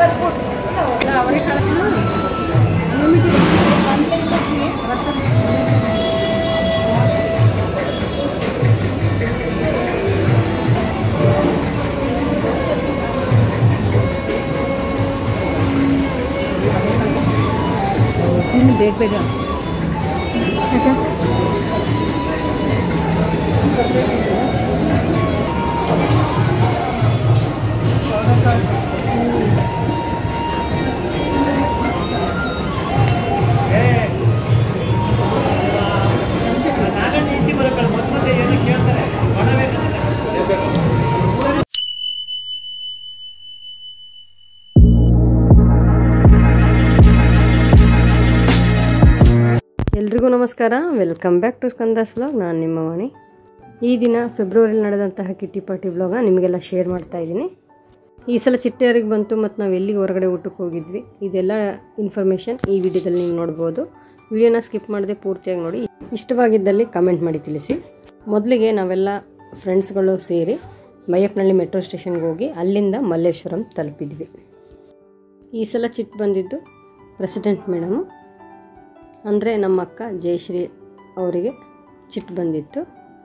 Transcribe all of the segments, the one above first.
your food. ತಿನ್ನು ಬೇಗ ಬೇಗ ಎಲ್ರಿಗೂ ನಮಸ್ಕಾರ welcome back to Skanda's vlog ನಾನು ನಿಮ್ಮ ವಾಣಿ ಈ ದಿನ ಫೆಬ್ರವರಿಲಿ ನಡೆದಂತಹ ಕಿಟ್ಟಿ ಪಾರ್ಟಿ ವ್ಲಾಗ್ನ ನಿಮಗೆಲ್ಲ ಶೇರ್ ಮಾಡ್ತಾ ಇದ್ದೀನಿ ಈ ಸಲ ಚಿಟ್ಟೆಯರಿಗೆ ಬಂತು ಮತ್ತು ನಾವು ಎಲ್ಲಿಗೆ ಹೊರಗಡೆ ಊಟಕ್ಕೆ ಹೋಗಿದ್ವಿ ಇದೆಲ್ಲ ಇನ್ಫಾರ್ಮೇಷನ್ ಈ ವಿಡಿಯೋದಲ್ಲಿ ನೀವು ನೋಡ್ಬೋದು ವಿಡಿಯೋನ ಸ್ಕಿಪ್ ಮಾಡದೆ ಪೂರ್ತಿಯಾಗಿ ನೋಡಿ ಇಷ್ಟವಾಗಿದ್ದಲ್ಲಿ ಕಮೆಂಟ್ ಮಾಡಿ ತಿಳಿಸಿ ಮೊದಲಿಗೆ ನಾವೆಲ್ಲ ಫ್ರೆಂಡ್ಸ್ಗಳು ಸೇರಿ ಮಯ್ಯಪ್ಪನಹಳ್ಳಿ ಮೆಟ್ರೋ ಸ್ಟೇಷನ್ಗೆ ಹೋಗಿ ಅಲ್ಲಿಂದ ಮಲ್ಲೇಶ್ವರಂ ತಲುಪಿದ್ವಿ ಈ ಸಲ ಚಿಟ್ ಬಂದಿದ್ದು ಪ್ರೆಸಿಡೆಂಟ್ ಮೇಡಮು ಅಂದರೆ ನಮ್ಮ ಅಕ್ಕ ಜಯಶ್ರೀ ಅವರಿಗೆ ಚಿಟ್ ಬಂದಿತ್ತು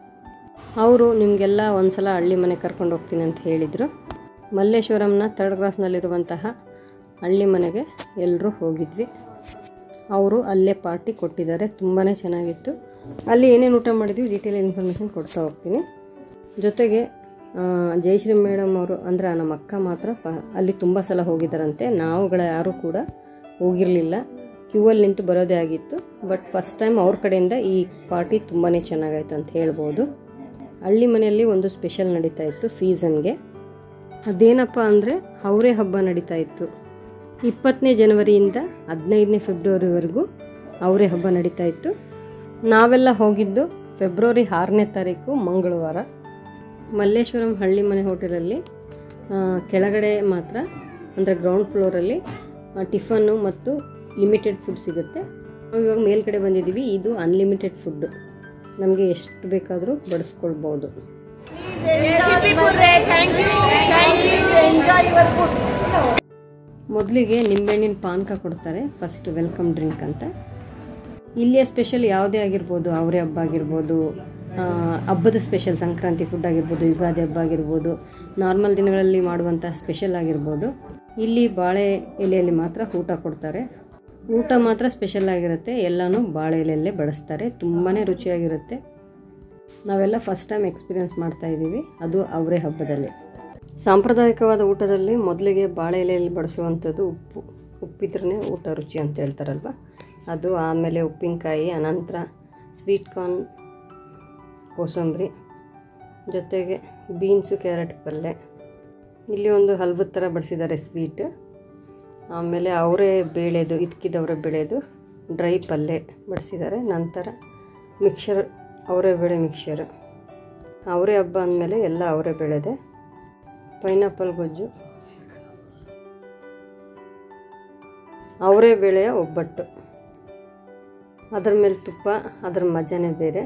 ಅವರು ನಿಮಗೆಲ್ಲ ಒಂದು ಸಲ ಹಳ್ಳಿ ಮನೆ ಕರ್ಕೊಂಡು ಹೋಗ್ತೀನಿ ಅಂತ ಹೇಳಿದರು ಮಲ್ಲೇಶ್ವರಂನ ಥರ್ಡ್ ಕ್ರಾಸ್ನಲ್ಲಿರುವಂತಹ ಹಳ್ಳಿ ಮನೆಗೆ ಎಲ್ಲರೂ ಹೋಗಿದ್ವಿ ಅವರು ಅಲ್ಲೇ ಪಾರ್ಟಿ ಕೊಟ್ಟಿದ್ದಾರೆ ತುಂಬಾ ಚೆನ್ನಾಗಿತ್ತು ಅಲ್ಲಿ ಏನೇನು ಊಟ ಮಾಡಿದ್ವಿ ಡೀಟೇಲ್ ಇನ್ಫಾರ್ಮೇಷನ್ ಕೊಡ್ತಾ ಹೋಗ್ತೀನಿ ಜೊತೆಗೆ ಆ, ಜಯಶ್ರೀ ಮೇಡಮ್ ಅವರು ಅಂದರೆ ನಮ್ಮ ಅಕ್ಕ ಮಾತ್ರ ಫ ಅಲ್ಲಿ ತುಂಬ ಸಲ ಹೋಗಿದ್ದಾರಂತೆ ನಾವುಗಳ ಯಾರೂ ಕೂಡ ಹೋಗಿರಲಿಲ್ಲ ಕ್ಯೂವಲ್ಲಿ ನಿಂತು ಬರೋದೇ ಆಗಿತ್ತು ಬಟ್ ಫಸ್ಟ್ ಟೈಮ್ ಅವ್ರ ಕಡೆಯಿಂದ ಈ ಪಾರ್ಟಿ ತುಂಬಾ ಚೆನ್ನಾಗಾಯ್ತು ಅಂತ ಹೇಳ್ಬೋದು ಹಳ್ಳಿ ಮನೆಯಲ್ಲಿ ಒಂದು ಸ್ಪೆಷಲ್ ನಡೀತಾ ಇತ್ತು ಸೀಸನ್ಗೆ ಅದೇನಪ್ಪ ಅಂದರೆ ಅವರೇ ಹಬ್ಬ ನಡೀತಾ ಇತ್ತು ಇಪ್ಪತ್ತನೇ ಜನವರಿಯಿಂದ ಹದಿನೈದನೇ ಫೆಬ್ರವರಿವರೆಗೂ ಅವರೇ ಹಬ್ಬ ನಡೀತಾ ಇತ್ತು ನಾವೆಲ್ಲ ಹೋಗಿದ್ದು ಫೆಬ್ರವರಿ ಆರನೇ ತಾರೀಕು ಮಂಗಳವಾರ ಮಲ್ಲೇಶ್ವರಂ ಹಳ್ಳಿ ಮನೆ ಹೋಟೆಲಲ್ಲಿ ಆ, ಕೆಳಗಡೆ ಮಾತ್ರ ಅಂದರೆ ಗ್ರೌಂಡ್ ಫ್ಲೋರಲ್ಲಿ ಟಿಫನ್ನು ಮತ್ತು ಲಿಮಿಟೆಡ್ ಫುಡ್ ಸಿಗುತ್ತೆ ನಾವು ಇವಾಗ ಮೇಲ್ಗಡೆ ಬಂದಿದ್ದೀವಿ ಇದು ಅನ್ಲಿಮಿಟೆಡ್ ಫುಡ್ ನಮಗೆ ಎಷ್ಟು ಬೇಕಾದರೂ ಬಡಿಸ್ಕೊಳ್ಬೋದು Thank you. Thank you. Enjoy your food. ಮೊದಲಿಗೆ ನಿಂಬೆಹಣ್ಣಿನ ಪಾನಕ ಕೊಡ್ತಾರೆ ಫಸ್ಟ್ ವೆಲ್ಕಮ್ ಡ್ರಿಂಕ್ ಅಂತ ಇಲ್ಲಿಯ ಸ್ಪೆಷಲ್ ಯಾವುದೇ ಆಗಿರ್ಬೋದು ಅವರೇ ಹಬ್ಬ ಆಗಿರ್ಬೋದು ಆ, ಹಬ್ಬದ ಸ್ಪೆಷಲ್ ಸಂಕ್ರಾಂತಿ ಫುಡ್ ಆಗಿರ್ಬೋದು ಯುಗಾದಿ ಹಬ್ಬ ಆಗಿರ್ಬೋದು ನಾರ್ಮಲ್ ದಿನಗಳಲ್ಲಿ ಮಾಡುವಂಥ ಸ್ಪೆಷಲ್ ಆಗಿರ್ಬೋದು ಇಲ್ಲಿ ಬಾಳೆ ಎಲೆಯಲ್ಲಿ ಮಾತ್ರ ಊಟ ಕೊಡ್ತಾರೆ ಊಟ ಮಾತ್ರ ಸ್ಪೆಷಲ್ ಆಗಿರುತ್ತೆ ಎಲ್ಲನೂ ಬಾಳೆ ಎಲೆಯಲ್ಲೇ ಬಡಿಸ್ತಾರೆ ತುಂಬಾ ರುಚಿಯಾಗಿರುತ್ತೆ ನಾವೆಲ್ಲ ಫಸ್ಟ್ ಟೈಮ್ ಎಕ್ಸ್ಪೀರಿಯನ್ಸ್ ಮಾಡ್ತಾ ಇದ್ದೀವಿ ಅದು ಅವರೇ ಹಬ್ಬದಲ್ಲಿ ಸಾಂಪ್ರದಾಯಿಕವಾದ ಊಟದಲ್ಲಿ ಮೊದಲಿಗೆ ಬಾಳೆ ಎಲೆಯಲ್ಲಿ ಬಡಿಸುವಂಥದ್ದು ಉಪ್ಪು ಉಪ್ಪಿದ್ರೇ ಊಟ ರುಚಿ ಅಂತ ಹೇಳ್ತಾರಲ್ವ ಅದು ಆಮೇಲೆ ಉಪ್ಪಿನಕಾಯಿ ಅನಂತರ ಸ್ವೀಟ್ ಕಾರ್ನ್ ಕೋಸಂಬರಿ ಜೊತೆಗೆ ಬೀನ್ಸು ಕ್ಯಾರೆಟ್ ಪಲ್ಯ ಇಲ್ಲಿ ಒಂದು ಹಲ್ವದ ಥರ ಬಡಿಸಿದ್ದಾರೆ ಸ್ವೀಟ್ ಆಮೇಲೆ ಅವರೇ ಬೇಳೆದು ಇದ್ಕಿದವರೇ ಬೇಳೆದು ಡ್ರೈ ಪಲ್ಯ ಬಡಿಸಿದ್ದಾರೆ ನಂತರ ಮಿಕ್ಸರ್ ಅವರೇ ಬೇಳೆ ಮಿಕ್ಸರ್ ಅವರೇ ಹಬ್ಬ ಅಂದಮೇಲೆ ಎಲ್ಲ ಅವರೇ ಬೇಳೆದೆ ಪೈನಾಪಲ್ ಗೊಜ್ಜು ಅವರೇ ಬೇಳೆಯ ಒಬ್ಬಟ್ಟು ಅದ್ರ ಮೇಲೆ ತುಪ್ಪ ಅದ್ರ ಮಜಾನೇ ಬೇರೆ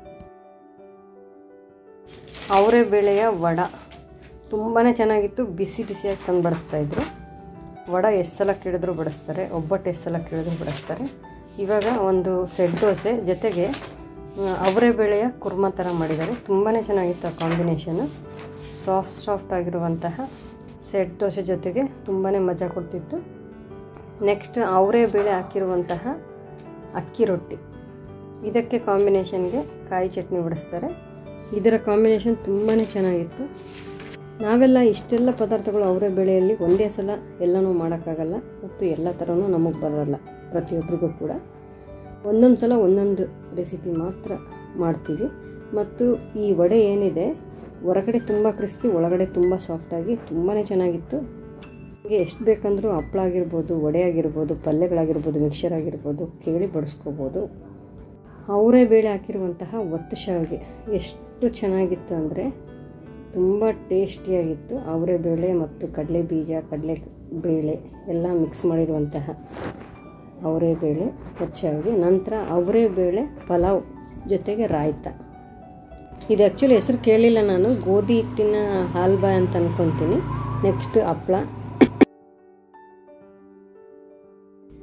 ಅವರೇ ಬೇಳೆಯ ವಡ ತುಂಬಾ ಚೆನ್ನಾಗಿತ್ತು ಬಿಸಿ ಬಿಸಿಯಾಗಿ ತಂದು ಬಡಿಸ್ತಾಯಿದ್ರು ವಡ ಎಷ್ಟು ಸಲ ಕೇಳಿದ್ರು ಬಡಿಸ್ತಾರೆ ಒಬ್ಬಟ್ಟು ಎಷ್ಟು ಸಲ ಕೇಳಿದ್ರು ಬಡಿಸ್ತಾರೆ ಇವಾಗ ಒಂದು ಸೆಟ್ ದೋಸೆ ಜೊತೆಗೆ ಆ, ಅವರೇ ಬೇಳೆಯ ಕುರ್ಮಾ ಥರ ಮಾಡಿದ್ದಾರೆ ತುಂಬಾ ಚೆನ್ನಾಗಿತ್ತು ಆ ಕಾಂಬಿನೇಷನು ಸಾಫ್ಟ್ ಸಾಫ್ಟ್ ಆಗಿರುವಂತಹ ಸೆಟ್ ದೋಸೆ ಜೊತೆಗೆ ತುಂಬಾ ಮಜಾ ಕೊಡ್ತಿತ್ತು ನೆಕ್ಸ್ಟ್ ಅವರೇ ಬೇಳೆ ಹಾಕಿರುವಂತಹ ಅಕ್ಕಿ ರೊಟ್ಟಿ ಇದಕ್ಕೆ ಕಾಂಬಿನೇಷನ್ಗೆ ಕಾಯಿ ಚಟ್ನಿ ಬಡಿಸ್ತಾರೆ ಇದರ ಕಾಂಬಿನೇಷನ್ ತುಂಬಾ ಚೆನ್ನಾಗಿತ್ತು ನಾವೆಲ್ಲ ಇಷ್ಟೆಲ್ಲ ಪದಾರ್ಥಗಳು ಅವರೇ ಬೆಳೆಯಲ್ಲಿ ಒಂದೇ ಸಲ ಎಲ್ಲನೂ ಮಾಡೋಕ್ಕಾಗಲ್ಲ ಮತ್ತು ಎಲ್ಲ ಥರನೂ ನಮಗೆ ಬರಲ್ಲ ಪ್ರತಿಯೊಬ್ಬರಿಗೂ ಕೂಡ ಒಂದೊಂದು ಸಲ ಒಂದೊಂದು ರೆಸಿಪಿ ಮಾತ್ರ ಮಾಡ್ತೀವಿ ಮತ್ತು ಈ ವಡೆ ಏನಿದೆ ಹೊರಗಡೆ ತುಂಬ ಕ್ರಿಸ್ಪಿ ಒಳಗಡೆ ತುಂಬ ಸಾಫ್ಟಾಗಿ ತುಂಬಾ ಚೆನ್ನಾಗಿತ್ತು ನಿಮಗೆ ಎಷ್ಟು ಬೇಕಂದ್ರೂ ಹಪ್ಪಳ ಆಗಿರ್ಬೋದು ವಡೆ ಆಗಿರ್ಬೋದು ಪಲ್ಯಗಳಾಗಿರ್ಬೋದು ಮಿಕ್ಸರ್ ಆಗಿರ್ಬೋದು ಕೇಳಿ ಬಡಿಸ್ಕೋಬೋದು ಅವರೇ ಬೇಳೆ ಹಾಕಿರುವಂತಹ ಒತ್ತು ಶಾವಿಗೆ ಎಷ್ಟು ಚೆನ್ನಾಗಿತ್ತು ಅಂದರೆ ತುಂಬ ಟೇಸ್ಟಿಯಾಗಿತ್ತು ಅವರೇ ಬೇಳೆ ಮತ್ತು ಕಡಲೆ ಬೀಜ ಕಡಲೆ ಬೇಳೆ ಎಲ್ಲ ಮಿಕ್ಸ್ ಮಾಡಿರುವಂತಹ ಅವರೇ ಬೇಳೆ ಒತ್ತು ಶಾವಿಗೆ ನಂತರ ಅವರೇ ಬೇಳೆ ಪಲಾವ್ ಜೊತೆಗೆ ರಾಯ್ತ ಇದು ಆ್ಯಕ್ಚುಲಿ ಹೆಸರು ಕೇಳಿಲ್ಲ ನಾನು ಗೋಧಿ ಹಿಟ್ಟಿನ ಹಾಲ್ಬಾಯ್ ಅಂತ ಅನ್ಕೊತೀನಿ ನೆಕ್ಸ್ಟ್ ಹಪ್ಳ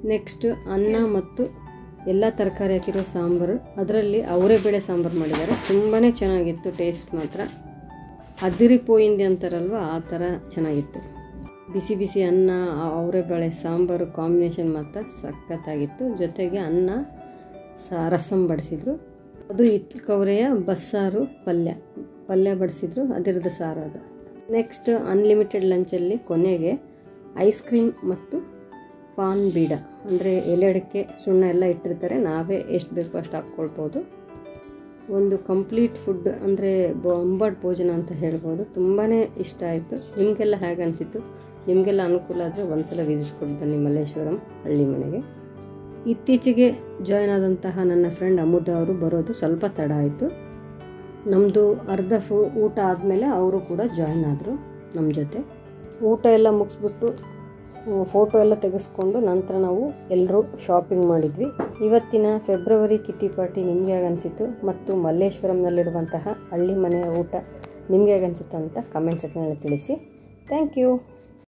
ನೆಕ್ಸ್ಟ್ ಅನ್ನ ಮತ್ತು ಎಲ್ಲ ತರಕಾರಿ ಹಾಕಿರೋ ಸಾಂಬಾರು ಅದರಲ್ಲಿ ಅವರೇ ಬೇಳೆ ಸಾಂಬಾರು ಮಾಡಿದ್ದಾರೆ ತುಂಬಾ ಚೆನ್ನಾಗಿತ್ತು ಟೇಸ್ಟ್ ಮಾತ್ರ ಅದಿರಿ ಪೋಯಿಂದಿ ಅಂತಾರಲ್ವ ಆ ಥರ ಚೆನ್ನಾಗಿತ್ತು ಬಿಸಿ ಬಿಸಿ ಅನ್ನ ಅವರೆಬೇಳೆ ಸಾಂಬಾರು ಕಾಂಬಿನೇಷನ್ ಮಾತ್ರ ಸಖತ್ತಾಗಿತ್ತು ಜೊತೆಗೆ ಅನ್ನ ಸ ರಸಂ ಬಡಿಸಿದ್ರು ಅದು ಇತ್ತು ಕವರೆಯ ಬಸ್ಸಾರು ಪಲ್ಯ ಪಲ್ಯ ಬಡಿಸಿದ್ರು ಅದರದ್ದು ಸಾರು ಅದು ನೆಕ್ಸ್ಟ್ ಅನ್ಲಿಮಿಟೆಡ್ ಲಂಚಲ್ಲಿ ಕೊನೆಗೆ ಐಸ್ ಕ್ರೀಮ್ ಮತ್ತು ಪಾನ್ ಬೀಡ ಅಂದರೆ ಎಲೆ ಅಡಿಕೆ ಸುಣ್ಣ ಎಲ್ಲ ಇಟ್ಟಿರ್ತಾರೆ ನಾವೇ ಎಷ್ಟು ಬೇಕೋ ಅಷ್ಟು ಹಾಕ್ಕೊಳ್ಬೋದು ಒಂದು ಕಂಪ್ಲೀಟ್ ಫುಡ್ ಅಂದರೆ ಬೊಂಬಾಟ್ ಭೋಜನ ಅಂತ ಹೇಳ್ಬೋದು ತುಂಬಾ ಇಷ್ಟ ಆಯಿತು ನಿಮಗೆಲ್ಲ ಹೇಗೆ ಅನಿಸಿತು ನಿಮಗೆಲ್ಲ ಅನುಕೂಲ ಆದರೆ ಒಂದ್ಸಲ ವಿಸಿಟ್ ಕೊಟ್ಟು ಬನ್ನಿ ಮಲ್ಲೇಶ್ವರಂ ಹಳ್ಳಿ ಮನೆಗೆ ಇತ್ತೀಚೆಗೆ ಜಾಯ್ನ್ ಆದಂತಹ ನನ್ನ ಫ್ರೆಂಡ್ ಅಮುದ ಅವರು ಬರೋದು ಸ್ವಲ್ಪ ತಡ ಆಯಿತು ನಮ್ಮದು ಅರ್ಧ ಫು ಊಟ ಆದಮೇಲೆ ಅವರು ಕೂಡ ಜಾಯ್ನ್ ಆದರು ನಮ್ಮ ಜೊತೆ ಊಟ ಎಲ್ಲ ಮುಗಿಸ್ಬಿಟ್ಟು ಫೋಟೋ ಎಲ್ಲ ತೆಗೆಸ್ಕೊಂಡು ನಂತರ ನಾವು ಎಲ್ಲರೂ ಶಾಪಿಂಗ್ ಮಾಡಿದ್ವಿ ಇವತ್ತಿನ ಫೆಬ್ರವರಿ ಕಿಟ್ಟಿ ಪಾರ್ಟಿ ನಿಮಗೆ ಹೇಗೆ ಅನಿಸಿತು ಮತ್ತು ಮಲ್ಲೇಶ್ವರಂನಲ್ಲಿರುವಂತಹ ಹಳ್ಳಿ ಮನೆಯ ಊಟ ನಿಮಗೆ ಹೇಗೆ ಅನಿಸಿತು ಅಂತ ಕಮೆಂಟ್ ಸೆಕ್ಷನಲ್ಲಿ ತಿಳಿಸಿ ಥ್ಯಾಂಕ್ ಯು